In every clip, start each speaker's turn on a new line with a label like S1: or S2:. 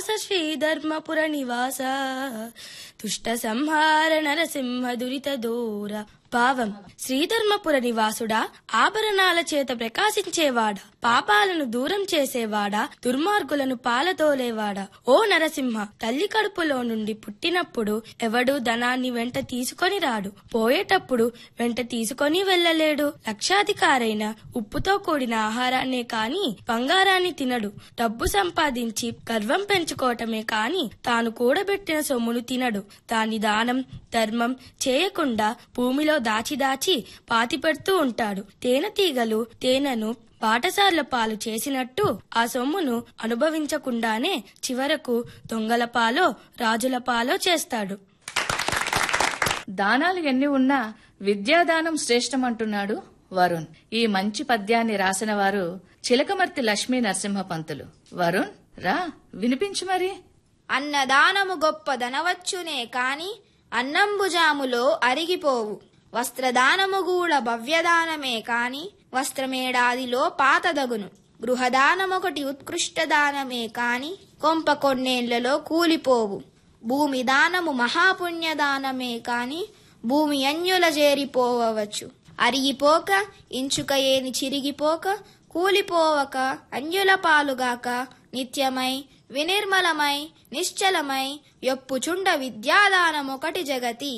S1: నివాస శ్రీధర్మపుర నివాస దుష్ట సంహార నరసింహ దురిత దూర భావం శ్రీధర్మపుర నివాసుడా ఆభరణాల చేత ప్రకాశించేవాడా పాపాలను దూరం చేసేవాడా దుర్మార్గులను పాలతోలేవాడా ఓ నరసింహ తల్లి కడుపులో నుండి పుట్టినప్పుడు ఎవడు ధనాన్ని వెంట తీసుకొని రాడు పోయేటప్పుడు వెంట తీసుకొని వెళ్ళలేడు లక్షాధికారైన ఉప్పుతో కూడిన ఆహారాన్నే కాని బంగారాన్ని తినడు డబ్బు సంపాదించి గర్వం పెంచుకోవటమే కాని తాను కూడబెట్టిన సొమ్మును తినడు దాని దానం ధర్మం చేయకుండా భూమిలో దాచి దాచి పాతిపెడుతూ ఉంటాడు తేనెతీగలు తేనెను బాటసార్ల పాలు చేసినట్టు ఆ సొమ్మును అనుభవించకుండానే చివరకు దొంగల పాలో రాజుల పాలో చేస్తాడు
S2: దానాలు ఎన్ని ఉన్నా విద్యాదానం శ్రేష్టమంటున్నాడు వరుణ్ ఈ మంచి పద్యాన్ని రాసిన వారు చిలకమర్తి లక్ష్మీ నరసింహ పంతులు వరుణ్ రా వినిపించు మరి
S3: అన్నదానము గొప్పదనవచ్చునే కాని అన్నంబుజాములో అరిగిపోవు వస్త్రదానము గూడ భవ్యదానమే కాని వస్త్రమేడాదిలో పాతదగును గృహదానమొకటి ఉత్కృష్ట దానమే కాని కొంప కొన్నేళ్లలో కూలిపోవు భూమి దానము మహాపుణ్యదానమే కాని భూమి అన్యుల చేరిపోవచ్చు అరిగిపోక ఇంచుక ఏని చిరిగిపోక కూలిపోవక అన్యుల పాలుగాక నిత్యమై వినిర్మలమై నిశ్చలమై యొప్పుచుండ విద్యాదానమొకటి జగతి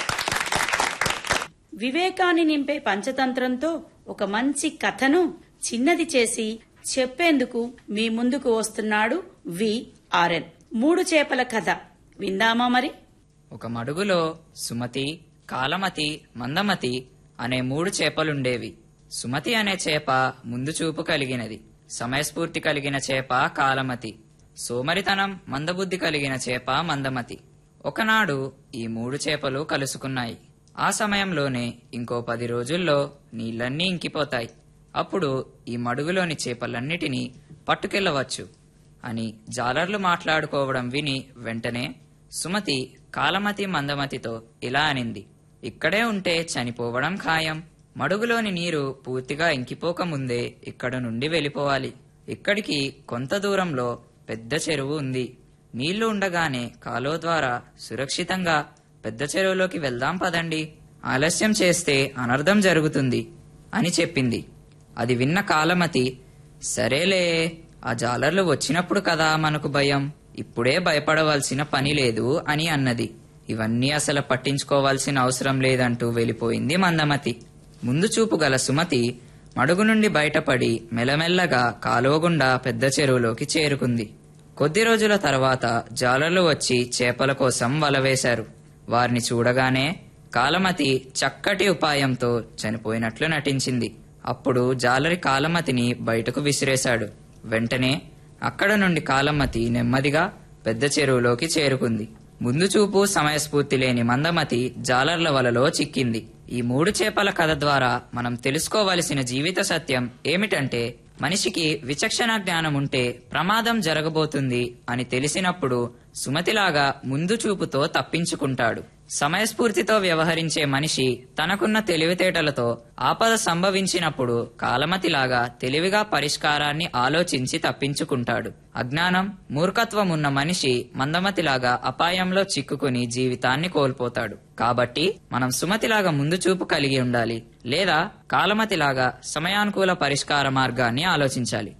S4: వివేకాన్ని నింపే పంచతంత్రంతో ఒక మంచి కథను చిన్నది చేసి చెప్పేందుకు మీ ముందుకు వస్తున్నాడు విఆర్ఎన్ మూడు చేపల కథ విందామా మరి
S5: ఒక మడుగులో సుమతి కాలమతి మందమతి అనే మూడు చేపలుండేవి సుమతి అనే చేప ముందు చూపు కలిగినది సమయస్ఫూర్తి కలిగిన చేప కాలమతి సోమరితనం మందబుద్ధి కలిగిన చేప మందమతి ఒకనాడు ఈ మూడు చేపలు కలుసుకున్నాయి ఆ సమయంలోనే ఇంకో పది రోజుల్లో నీళ్లన్నీ ఇంకిపోతాయి అప్పుడు ఈ మడుగులోని చేపలన్నిటినీ పట్టుకెళ్లవచ్చు అని జాలర్లు మాట్లాడుకోవడం విని వెంటనే సుమతి కాలమతి మందమతితో ఇలా అనింది ఇక్కడే ఉంటే చనిపోవడం ఖాయం మడుగులోని నీరు పూర్తిగా ఇంకిపోకముందే ఇక్కడ నుండి వెళ్ళిపోవాలి ఇక్కడికి కొంత దూరంలో పెద్ద చెరువు ఉంది నీళ్లు ఉండగానే కాలువ ద్వారా సురక్షితంగా పెద్ద చెరువులోకి వెళ్దాం పదండి ఆలస్యం చేస్తే అనర్థం జరుగుతుంది అని చెప్పింది అది విన్న కాలమతి సరేలే ఆ జాలర్లు వచ్చినప్పుడు కదా మనకు భయం ఇప్పుడే భయపడవలసిన పని లేదు అని అన్నది ఇవన్నీ అసలు పట్టించుకోవాల్సిన అవసరం లేదంటూ వెళ్ళిపోయింది మందమతి ముందు చూపు గల సుమతి మడుగు నుండి బయటపడి మెల్లమెల్లగా కాలువగుండా పెద్ద చెరువులోకి చేరుకుంది కొద్ది రోజుల తర్వాత జాలర్లు వచ్చి చేపల కోసం వలవేశారు వారిని చూడగానే కాలమతి చక్కటి ఉపాయంతో చనిపోయినట్లు నటించింది అప్పుడు జాలరి కాలమతిని బయటకు విసిరేశాడు వెంటనే అక్కడ నుండి కాలమతి నెమ్మదిగా పెద్ద చెరువులోకి చేరుకుంది ముందు చూపు సమయస్ఫూర్తి లేని మందమతి జాలర్ల వలలో చిక్కింది ఈ మూడు చేపల కథ ద్వారా మనం తెలుసుకోవలసిన జీవిత సత్యం ఏమిటంటే మనిషికి విచక్షణ జ్ఞానం ఉంటే ప్రమాదం జరగబోతుంది అని తెలిసినప్పుడు సుమతిలాగా ముందు చూపుతో తప్పించుకుంటాడు సమయస్ఫూర్తితో వ్యవహరించే మనిషి తనకున్న తెలివితేటలతో ఆపద సంభవించినప్పుడు కాలమతిలాగా తెలివిగా పరిష్కారాన్ని ఆలోచించి తప్పించుకుంటాడు అజ్ఞానం మూర్ఖత్వం ఉన్న మనిషి మందమతిలాగా అపాయంలో చిక్కుకుని జీవితాన్ని కోల్పోతాడు కాబట్టి మనం సుమతిలాగా ముందు చూపు కలిగి ఉండాలి లేదా కాలమతిలాగా సమయానుకూల పరిష్కార మార్గాన్ని ఆలోచించాలి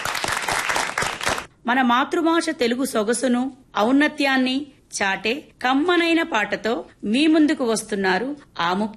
S4: మన మాతృభాష తెలుగు సొగసును ఔన్నత్యాన్ని చాటే కమ్మనైన పాటతో మీ ముందుకు వస్తున్నారు ఆముక్త